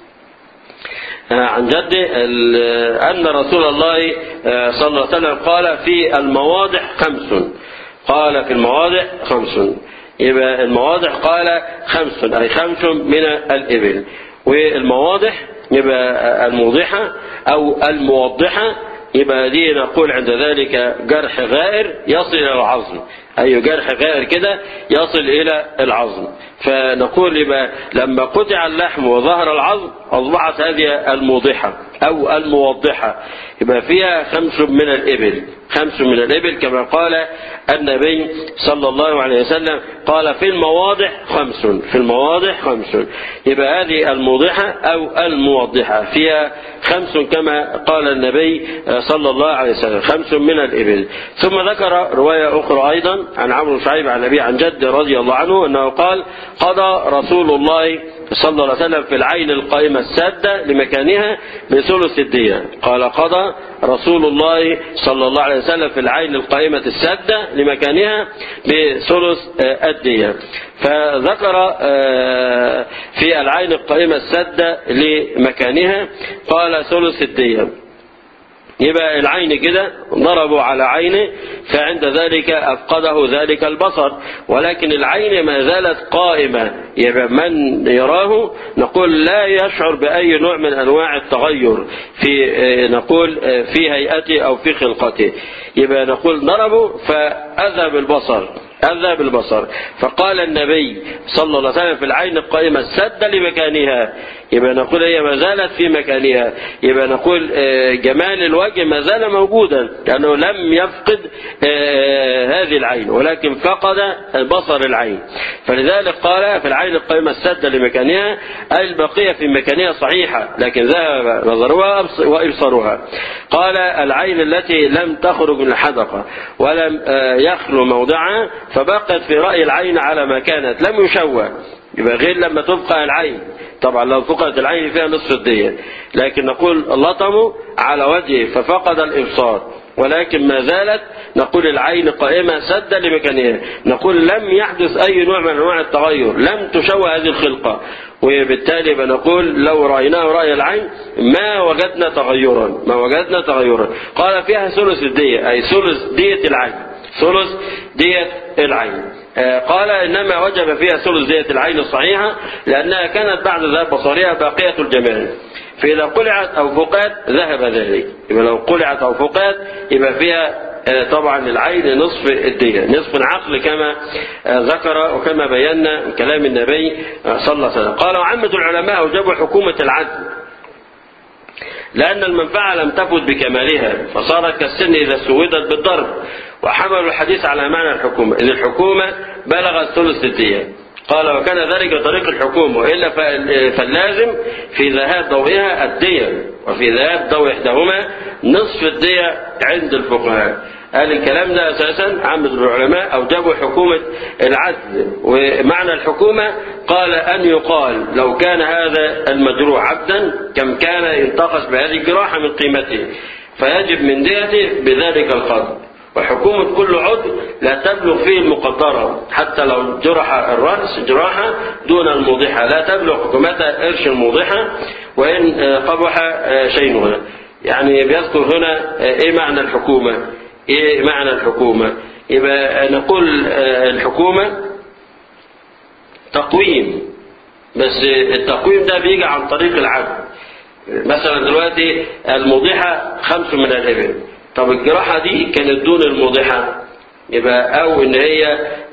عن جده أن رسول الله صلى الله عليه وسلم قال في المواضع خمس قال في المواضع خمس يبقى المواضع قال خمس أي خمس من الإبل والمواضع يبقى الموضحة أو الموضحة يبقى دي نقول عند ذلك جرح غائر يصل إلى العظم أي جرح غائر كده يصل إلى العظم فنقول يبقى لما قطع اللحم وظهر العظم أصبحت هذه الموضحة أو الموضحة يبقى فيها خمس من الإبل خمس من الإبل كما قال النبي صلى الله عليه وسلم قال في المواضع خمس في المواضع خمس يبقى هذه الموضحة أو الموضحة فيها خمس كما قال النبي صلى الله عليه وسلم خمس من الإبل ثم ذكر رواية أخرى أيضا عن عمرو شعيب عن النبي عن جد رضي الله عنه أنه قال قضى رسول الله صلى الله عليه وسلم في العين القائمة السادة لمكانها بثلث الدية قال قضى رسول الله صلى الله عليه وسلم في العين القائمة السادة لمكانها بثلث الدية فذكر في العين القائمة السادة لمكانها قال ثلث الدية يبقى العين كده ضربوا على عينه فعند ذلك أفقده ذلك البصر ولكن العين ما زالت قائمة يبقى من يراه نقول لا يشعر بأي نوع من أنواع التغير في نقول في هيئته أو في خلقته يبقى نقول ضربوا فأذهب البصر أذهب البصر فقال النبي صلى الله عليه وسلم في العين القائمة سد لمكانها يبقى نقول هي ما زالت في مكانها يبقى نقول جمال الوجه ما زال موجودا لأنه لم يفقد هذه العين ولكن فقد بصر العين فلذلك قال في العين القائمة السد لمكانها أي البقية في مكانها صحيحة لكن ذهب نظرها وإبصارها قال العين التي لم تخرج من الحدقة ولم يخلو موضعها فبقت في رأي العين على ما كانت لم يشوه يبقى غير لما تبقى العين طبعا لو فقدت العين فيها نصف الدية لكن نقول لطمه على وجهه ففقد الإبصار ولكن ما زالت نقول العين قائمة سدا لمكانها نقول لم يحدث أي نوع من أنواع التغير لم تشوه هذه الخلقة وبالتالي بنقول لو رأيناه رأي العين ما وجدنا تغيرا ما وجدنا تغيرا قال فيها ثلث الدية أي ثلث دية العين ثلث دية العين قال إنما وجب فيها ثلث دية العين الصحيحة لأنها كانت بعد ذهاب بصرها باقية الجمال فإذا قلعت أو فقات ذهب ذلك يبقى لو قلعت أو فقات يبقى فيها طبعا العين نصف الدية نصف العقل كما ذكر وكما بينا من كلام النبي صلى الله عليه وسلم قال وعامة العلماء أوجبوا حكومة العدل لأن المنفعة لم تفت بكمالها فصارت كالسن إذا سودت بالضرب وحملوا الحديث على معنى الحكومة إذ الحكومة بلغت ثلث الدية قال وكان ذلك طريق الحكومة وإلا فاللازم في ذهاب ضوئها الدية وفي ذهاب ضوء إحداهما نصف الدية عند الفقهاء قال الكلام ده أساسا عامة العلماء أوجبوا حكومة العدل ومعنى الحكومة قال أن يقال لو كان هذا المجروح عبدا كم كان ينتقص بهذه الجراحة من قيمته فيجب من ديته بذلك القدر وحكومة كل عضو لا تبلغ فيه المقدرة حتى لو جرح الرأس جراحة دون الموضحة لا تبلغ حكومتها قرش الموضحة وإن قبح شينها يعني بيذكر هنا إيه معنى الحكومة إيه معنى الحكومة يبقى نقول الحكومة تقويم بس التقويم ده بيجي عن طريق العدل مثلا دلوقتي الموضحة خمس من الإبل طب الجراحة دي كانت دون الموضحة يبقى أو إن هي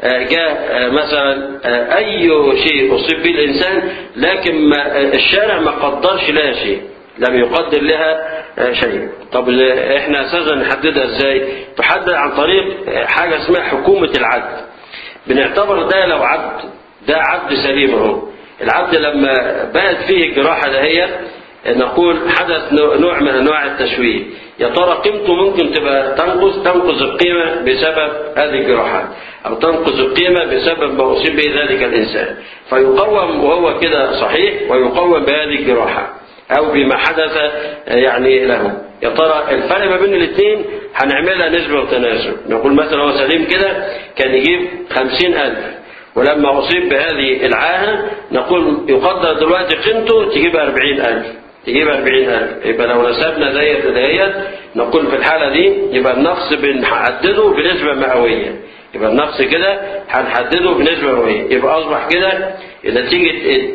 جاء مثلا أي شيء أصيب به الإنسان لكن ما الشارع ما قدرش لها شيء لم يقدر لها شيء طب احنا اساسا نحددها ازاي تحدد عن طريق حاجة اسمها حكومة العدل بنعتبر ده لو عبد ده عبد سليم اهو العبد لما بقت فيه الجراحة دهيت نقول حدث نوع من انواع التشويه يا ترى قيمته ممكن تبقى تنقص تنقص القيمة بسبب هذه الجراحات أو تنقص القيمة بسبب ما أصيب به ذلك الإنسان فيقوم وهو كده صحيح ويقوم بهذه الجراحة أو بما حدث يعني له يا ترى الفرق ما بين الاثنين هنعملها نسبة وتناسب نقول مثلا هو سليم كده كان يجيب خمسين ألف ولما أصيب بهذه العاهة نقول يقدر دلوقتي قيمته تجيب أربعين ألف تجيب 40000 يبقى لو نسبنا ديت ديت نقول في الحالة دي يبقى النقص بنحدده بنسبة مئوية يبقى النقص كده هنحدده بنسبة مئوية يبقى أصبح كده نتيجة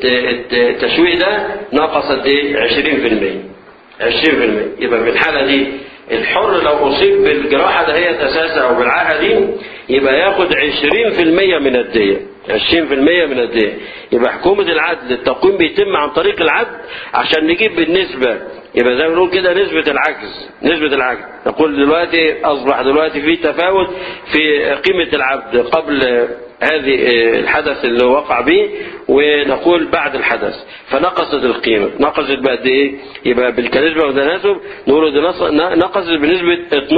التشويه ده نقص قد إيه 20% 20% يبقى في الحالة دي الحر لو أصيب بالجراحة دهيت أساسا أو بالعاهة دي يبقى ياخد 20% من الدية 20% من الدية يبقى حكومة العدل التقويم بيتم عن طريق العدل عشان نجيب بالنسبة يبقى زي ما بنقول كده نسبة العجز نسبة العجز نقول دلوقتي أصبح دلوقتي في تفاوت في قيمة العبد قبل هذه الحدث اللي وقع به ونقول بعد الحدث فنقصت القيمة نقصت بقد ايه يبقى بالكنسبة والتناسب نقول دي نقصت بنسبة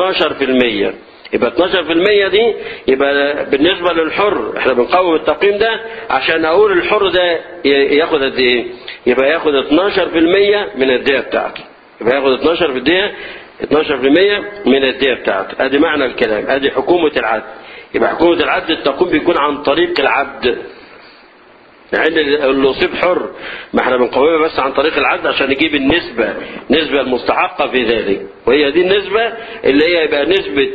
12% يبقى 12% دي يبقى بالنسبة للحر احنا بنقوم التقييم ده عشان اقول الحر ده ياخد قد ايه يبقى ياخد 12% من الدية بتاعته يبقى ياخد 12 في الدية 12% من الدية بتاعته ادي معنى الكلام ادي حكومة العدل يبقى حكومة العدل التقويم بيكون عن طريق العبد يعني اللي أصيب حر ما احنا بنقومها بس عن طريق العدل عشان نجيب النسبة نسبة المستحقة في ذلك وهي دي النسبة اللي هي يبقى نسبة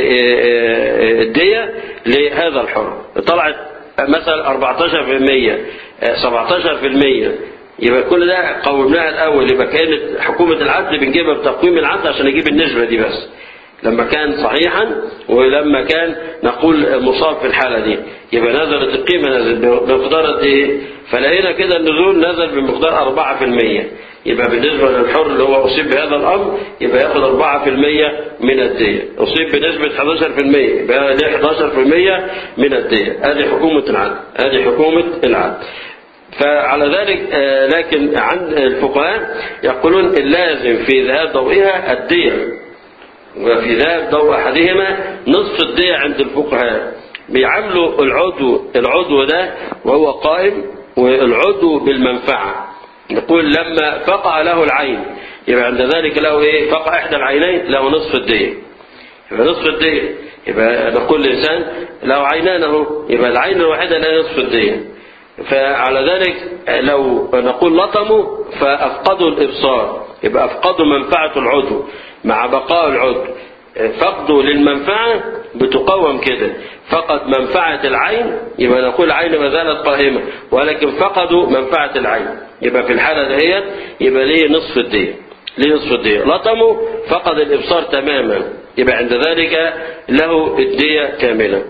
الدية لهذا الحر طلعت مثلا 14% 17% يبقى كل ده قومناها الأول يبقى كانت حكومة العدل بنجيبها بتقويم العدل عشان نجيب النسبة دي بس لما كان صحيحا ولما كان نقول مصاب في الحالة دي يبقى نزلت القيمة نزل بمقدار ايه فلقينا كده النزول نزل بمقدار 4% يبقى بالنسبة للحر اللي هو أصيب بهذا الأمر يبقى ياخد 4% من الدية أصيب بنسبة 11% يبقى ليه 11% من الدية هذه حكومة العدل هذه حكومة العدل فعلى ذلك لكن عند الفقهاء يقولون اللازم في ذهاب ضوئها الدية وفي ذلك ضوء أحدهما نصف الدية عند الفقهاء بيعاملوا العضو العضو ده وهو قائم والعضو بالمنفعة نقول لما فقع له العين يبقى عند ذلك له ايه فقع احدى العينين له نصف الدية يبقى نصف الدية يبقى نقول الانسان له عينان اهو يبقى العين الواحدة لها نصف الدية فعلى ذلك لو نقول لطموا فافقدوا الابصار يبقى افقدوا منفعة العضو مع بقاء العضو فقده للمنفعة بتقوم كده فقد منفعة العين يبقى نقول العين ما زالت قائمة ولكن فقدوا منفعة العين يبقى في الحالة دهيت يبقى ليه نصف الدية ليه نصف الدية لطموا فقد الإبصار تماما يبقى عند ذلك له الدية كاملة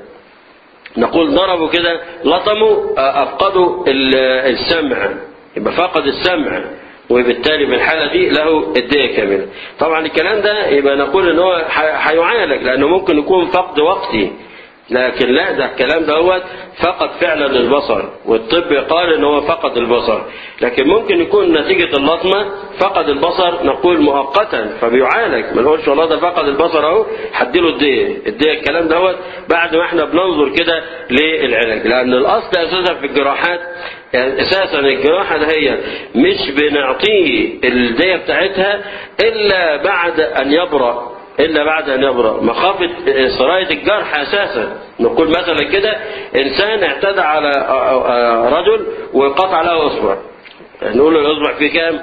نقول ضربوا كده لطموا أفقدوا السمع يبقى فقد السمع وبالتالي في الحالة دي له الدية كاملة طبعا الكلام ده يبقى نقول ان هو هيعالج لانه ممكن يكون فقد وقتي لكن لا ده الكلام ده هو فقد فعلا البصر والطب قال ان هو فقد البصر لكن ممكن يكون نتيجة اللطمة فقد البصر نقول مؤقتا فبيعالج ما نقولش والله ده فقد البصر اهو هديله الدية الدية الكلام ده هو بعد ما احنا بننظر كده للعلاج لان الاصل اساسا في الجراحات يعني اساسا الجراحة ده هي مش بنعطيه الدية بتاعتها الا بعد ان يبرأ إلا بعد أن يبرأ مخافة سراية الجرح أساسا نقول مثلا كده إنسان اعتدى على رجل وقطع له أصبع نقول له الأصبع فيه كام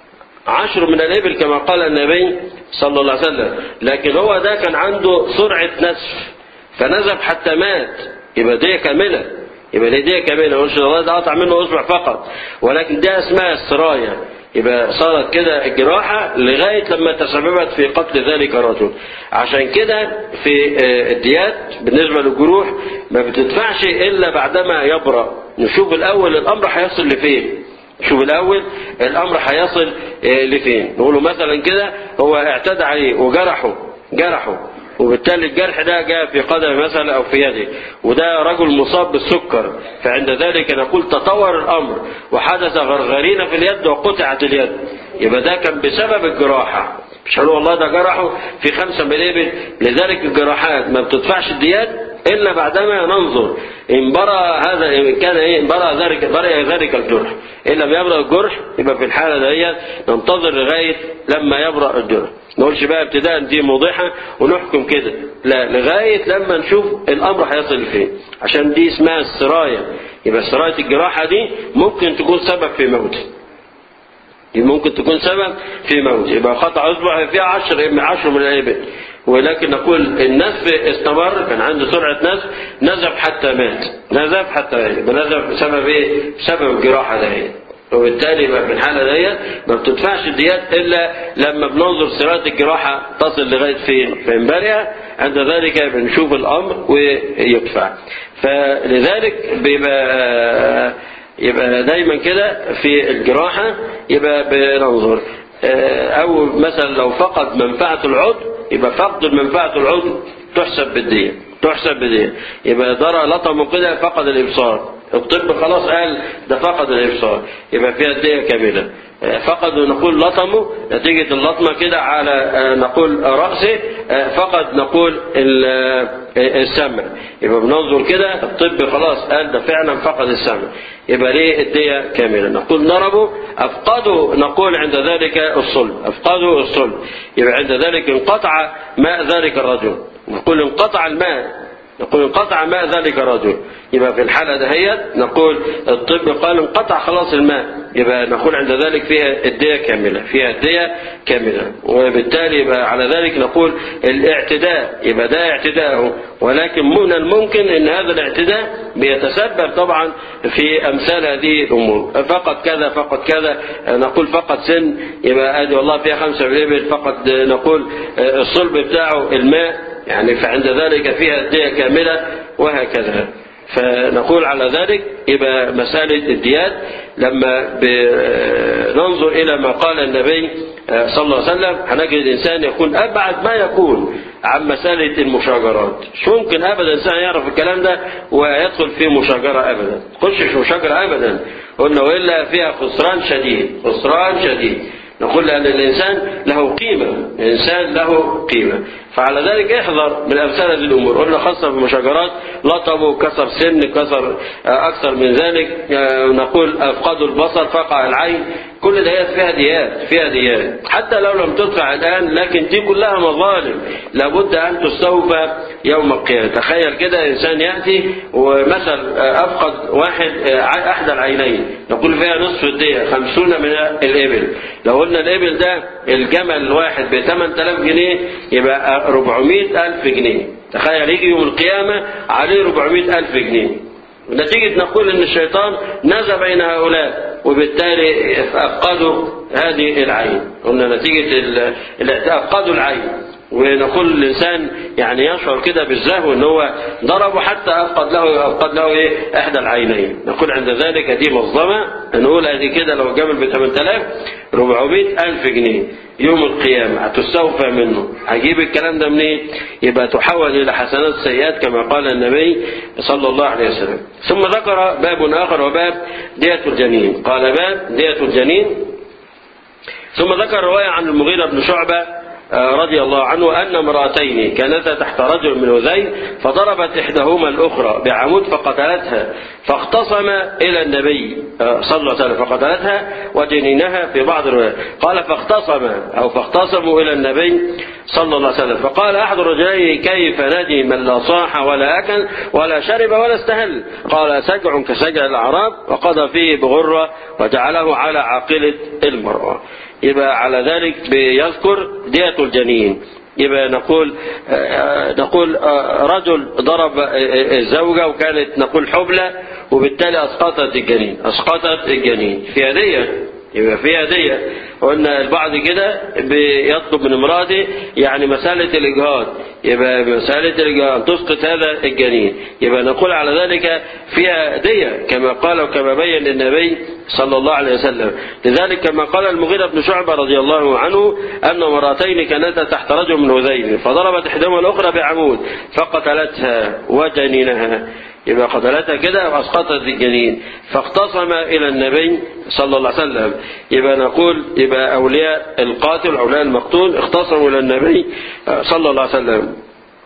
عشر من الإبل كما قال النبي صلى الله عليه وسلم لكن هو ده كان عنده سرعة نسف فنزف حتى مات يبقى دي كاملة يبقى دي دي كاملة مش الله ده قطع منه أصبع فقط ولكن ده اسمها السراية يبقى صارت كده الجراحة لغاية لما تسببت في قتل ذلك الرجل عشان كده في الديات بالنسبة للجروح ما بتدفعش إلا بعدما يبرأ نشوف الأول الأمر هيصل لفين شوف الأول الأمر هيصل لفين نقوله مثلا كده هو اعتدى عليه وجرحه جرحه وبالتالي الجرح ده جاء في قدم مثلا أو في يده وده رجل مصاب بالسكر فعند ذلك نقول تطور الأمر وحدث غرغرين في اليد وقطعت اليد يبقى ده كان بسبب الجراحة مش هنقول والله ده جرحه في خمسة مليبل لذلك الجراحات ما بتدفعش الديات إلا بعدما ننظر إن برأ هذا إن كان إيه إن برأ ذلك برأ ذلك الجرح إن لم يبرأ الجرح يبقى في الحالة ديت ننتظر لغاية لما يبرأ الجرح نقولش بقى ابتداء دي موضحة ونحكم كده لا لغاية لما نشوف الأمر هيصل فين عشان دي اسمها السراية يبقى سراية الجراحة دي ممكن تكون سبب في موته ممكن تكون سبب في موت يبقى قطع اصبع فيها عشر من عشر من الابل ولكن نقول النزف استمر كان عنده سرعة نزف نزف حتى مات نزف حتى مات يبقى نزف بسبب ايه؟ بسبب الجراحة ده وبالتالي في الحالة ديت ما بتدفعش الديات إلا لما بننظر سيرات الجراحة تصل لغاية فين في امبارح عند ذلك بنشوف الأمر ويدفع فلذلك بيبقى يبقى دايما كده في الجراحة يبقى بننظر أو مثلا لو فقد منفعة العضو يبقى فقد منفعة العضو تحسب بالدية تحسب بالدية يبقى درى لطمه كده فقد الإبصار الطب خلاص قال ده فقد الإبصار يبقى فيها الدية كاملة فقد نقول لطمه نتيجة اللطمة كده على نقول رأسه فقد نقول السمع يبقى بننظر كده الطب خلاص قال ده فعلا فقد السمع يبقى ليه الدية كاملة نقول ضربوا أفقدوا نقول عند ذلك الصلب أفقدوا الصلب يبقى عند ذلك انقطع ماء ذلك الرجل نقول انقطع الماء نقول انقطع ماء ذلك الرجل يبقى في الحالة دهيت نقول الطب قال انقطع خلاص الماء يبقى نقول عند ذلك فيها الدية كاملة فيها الدية كاملة وبالتالي يبقى على ذلك نقول الاعتداء يبقى ده اعتداءه ولكن من الممكن ان هذا الاعتداء بيتسبب طبعا في امثال هذه الامور فقط كذا فقط كذا نقول فقط سن يبقى ادي والله فيها خمسة بالابل فقط نقول الصلب بتاعه الماء يعني فعند ذلك فيها الدية كاملة وهكذا فنقول على ذلك يبقى مسألة الديات لما ننظر إلى ما قال النبي صلى الله عليه وسلم هنجد الإنسان يكون أبعد ما يكون عن مسألة المشاجرات مش ممكن أبدا إنسان يعرف الكلام ده ويدخل في مشاجرة أبدا تخش في مشاجرة أبدا قلنا وإلا فيها خسران شديد خسران شديد نقول أن الإنسان له قيمة الإنسان له قيمة فعلى ذلك احذر من أمثال هذه الأمور قلنا خاصة في المشاجرات لطموا كسر سن كسر أكثر من ذلك نقول أفقدوا البصر فقع العين كل ديات فيها ديات فيها ديات حتى لو لم تدفع الآن لكن دي كلها مظالم لابد أن تستوفى يوم القيامة تخيل كده إنسان يأتي ومثل أفقد واحد أحد العينين نقول فيها نصف الدية خمسون من الإبل لو قلنا الإبل ده الجمل الواحد ب 8000 جنيه يبقى 400 ألف جنيه تخيل يجي يوم القيامة عليه 400 ألف جنيه نتيجة نقول ان الشيطان نزى بين هؤلاء وبالتالي افقدوا هذه العين قلنا نتيجة افقدوا العين ونقول الانسان يعني يشعر كده بالزهو ان هو ضربه حتى افقد له افقد له ايه احدى العينين نقول عند ذلك دي مظلمه نقول ادي كده لو جمل ب 8000 400 الف جنيه يوم القيامة هتستوفى منه هجيب الكلام ده منين يبقى تحول إلى حسنات سيئات كما قال النبي صلى الله عليه وسلم ثم ذكر باب آخر وباب دية الجنين قال باب دية الجنين ثم ذكر رواية عن المغيرة بن شعبة رضي الله عنه أن امرأتين كانتا تحت رجل من هذيل فضربت إحداهما الأخرى بعمود فقتلتها فاختصم إلى النبي صلى الله عليه وسلم فقتلتها وجنينها في بعض الروايات قال فاختصم أو فاختصموا إلى النبي صلى الله عليه وسلم فقال أحد الرجلين كيف ندي من لا صاح ولا أكل ولا شرب ولا استهل قال سجع كسجع الأعراب وقضى فيه بغرة وجعله على عاقلة المرأة يبقى على ذلك بيذكر دية الجنين يبقى نقول نقول رجل ضرب الزوجة وكانت نقول حبلى وبالتالي أسقطت الجنين أسقطت الجنين في هدية يبقى في هدية قلنا البعض كده بيطلب من امراته يعني مسألة الإجهاض يبقى مسألة الإجهاض تسقط هذا الجنين يبقى نقول على ذلك فيها هدية كما قال وكما بين النبي صلى الله عليه وسلم لذلك كما قال المغيرة بن شعبة رضي الله عنه أن مراتين كانتا تحت رجل من هذيل فضربت إحداهما الأخرى بعمود فقتلتها وجنينها يبقى قتلتها كده واسقطت الجنين فاختصم الى النبي صلى الله عليه وسلم يبقى نقول يبقى اولياء القاتل اولياء المقتول اختصموا الى النبي صلى الله عليه وسلم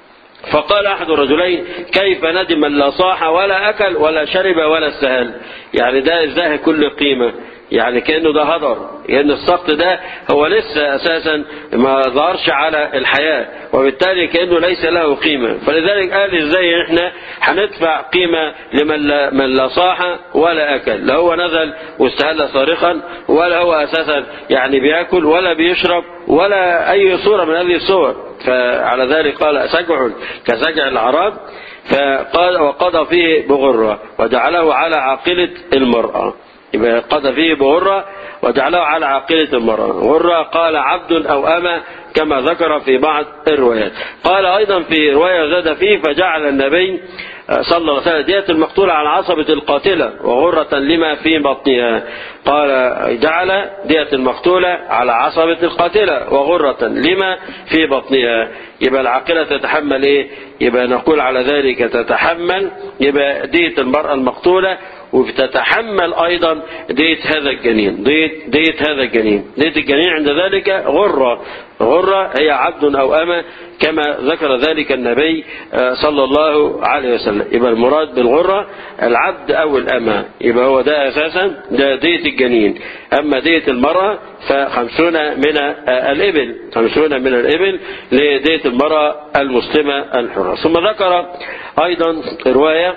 فقال احد الرجلين كيف ندم من لا صاح ولا اكل ولا شرب ولا استهل يعني ده ازاي كل قيمه يعني كأنه ده هدر لأن السقط ده هو لسه أساسا ما ظهرش على الحياة وبالتالي كأنه ليس له قيمة فلذلك قال إزاي إحنا هندفع قيمة لمن لا, من لا صاح ولا أكل لا هو نزل واستهل صارخا ولا هو أساسا يعني بيأكل ولا بيشرب ولا أي صورة من هذه الصور فعلى ذلك قال سجع كسجع العرب فقال وقضى فيه بغرة وجعله على عاقلة المرأة يبقى قضى فيه بغرة وجعله على عاقلة المرأة غرة قال عبد أو أما كما ذكر في بعض الروايات قال أيضا في رواية زاد فيه فجعل النبي صلى الله عليه وسلم دية المقتول على عصبة القاتلة وغرة لما في بطنها قال جعل دية المقتولة على عصبة القاتلة وغرة لما في بطنها يبقى العاقلة تتحمل ايه يبقى نقول على ذلك تتحمل يبقى دية المرأة المقتولة وبتتحمل ايضا دية هذا الجنين دية, دية هذا الجنين دية الجنين عند ذلك غرة غرة هي عبد او اما كما ذكر ذلك النبي صلى الله عليه وسلم يبقى المراد بالغرة العبد او الامة يبقى هو ده اساسا ده دية الجنين اما دية المرأة فخمسون من الابل خمسون من الابل لدية المرأة المسلمة الحرة ثم ذكر ايضا رواية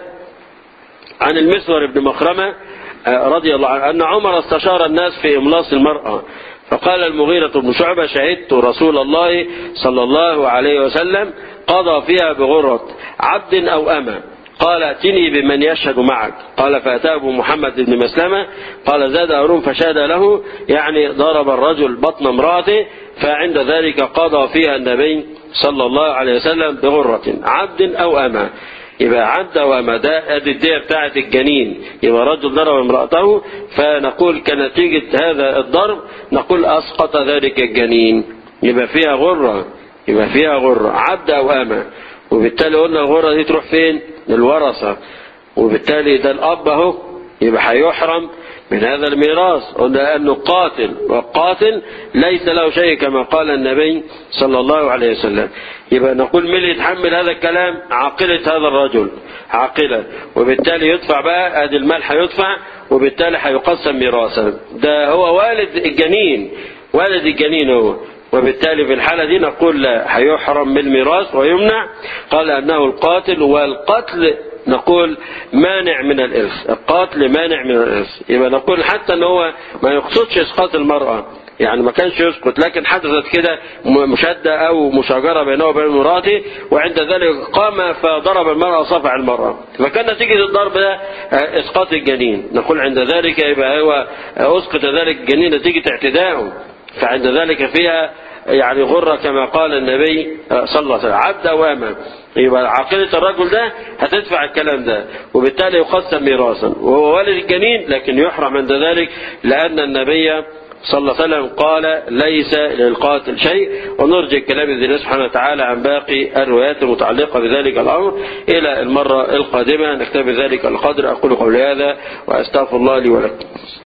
عن المسور بن مخرمة رضي الله عنه أن عمر استشار الناس في إملاص المرأة فقال المغيرة بن شعبة شهدت رسول الله صلى الله عليه وسلم قضى فيها بغرة عبد أو أمة قال ائتني بمن يشهد معك قال فأتاه أبو محمد بن مسلمة قال زاد هارون فشهد له يعني ضرب الرجل بطن امرأته فعند ذلك قضى فيها النبي صلى الله عليه وسلم بغرة عبد أو أمة يبقى عبد ومدى ادي الدية بتاعة الجنين يبقى رجل ضرب امرأته فنقول كنتيجة هذا الضرب نقول أسقط ذلك الجنين يبقى فيها غرة يبقى فيها غرة عبد أو أمة وبالتالي قلنا الغرة دي تروح فين للورثة وبالتالي ده الأب أهو يبقى هيحرم من هذا الميراث قلنا أنه قاتل والقاتل ليس له شيء كما قال النبي صلى الله عليه وسلم يبقى نقول مين اللي يتحمل هذا الكلام عاقلة هذا الرجل عاقلة وبالتالي يدفع بقى ادي المال هيدفع وبالتالي هيقسم ميراثا ده هو والد الجنين والد الجنين هو وبالتالي في الحالة دي نقول لا هيحرم من الميراث ويمنع قال أنه القاتل والقتل نقول مانع من الإرث القاتل مانع من الإرث يبقى نقول حتى أن هو ما يقصدش إسقاط المرأة يعني ما كانش يسقط لكن حدثت كده مشادة أو مشاجرة بينه وبين مراته وعند ذلك قام فضرب المرأة صفع المرأة فكان نتيجة الضرب ده إسقاط الجنين نقول عند ذلك يبقى هو أسقط ذلك الجنين نتيجة اعتدائه فعند ذلك فيها يعني غرة كما قال النبي صلى الله عليه وسلم عبد أواما يبقى عقيدة الرجل ده هتدفع الكلام ده وبالتالي يقسم ميراثا وهو والد الجنين لكن يحرم عند ذلك لأن النبي صلى الله عليه وسلم قال ليس للقاتل شيء ونرجع الكلام بإذن الله سبحانه وتعالى عن باقي الروايات المتعلقة بذلك الأمر إلى المرة القادمة نكتفي ذلك القدر أقول قولي هذا وأستغفر الله لي ولكم